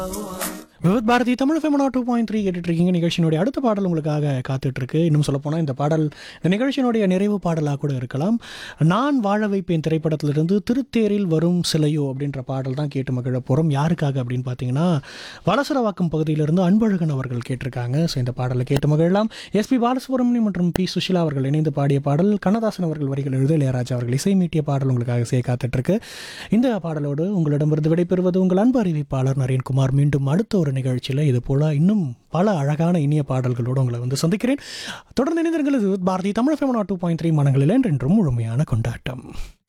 விவத் பாரதி தமிழ் ஃபெமனா two point three கேட்டுட்டு இருக்கீங்க நிகழ்ச்சியினுடைய அடுத்த பாடல் உங்களுக்காக காத்துட்டு இருக்கு இன்னும் சொல்ல போனால் இந்த பாடல் இந்த நிகழ்ச்சியினுடைய நிறைவு பாடலாக கூட இருக்கலாம் நான் வாழ வைப்பேன் திரைப்படத்திலிருந்து திருத்தேரில் வரும் சிலையோ அப்படின்ற பாடல் தான் கேட்டு மகிழ போகிறோம் யாருக்காக அப்படின்னு பார்த்தீங்கன்னா வலசரவாக்கம் பகுதியிலிருந்து அன்பழகன் அவர்கள் கேட்டிருக்காங்க ஸோ இந்த பாடலை கேட்டு மகிழலாம் எஸ்பி பாலசுப்ரமணியம் மற்றும் பி சுஷிலா அவர்கள் இணைந்து பாடிய பாடல் கண்ணதாசன் அவர்கள் வரிகள் எழுத இளையராஜா அவர்கள் இசை மீட்டிய பாடல் உங்களுக்காக செய்ய காத்துட்டு இருக்கு இந்த பாடலோடு உங்களிடமிருந்து விடைபெறுவது உங்கள் அன்பு அறிவிப்பாளர் நரேன்குமார் மீண்டும் அடுத்த ஒரு நிகழ்ச்சியில் இது போல இன்னும் பல அழகான இனிய பாடல்களோடு உங்களை வந்து சந்திக்கிறேன் தொடர்ந்து இணைந்திருங்கள் இது பாரதி தமிழ் ஃபேமனா டூ பாயிண்ட் த்ரீ மனங்களில் என்றென்றும் முழுமையான கொண்டாட்டம்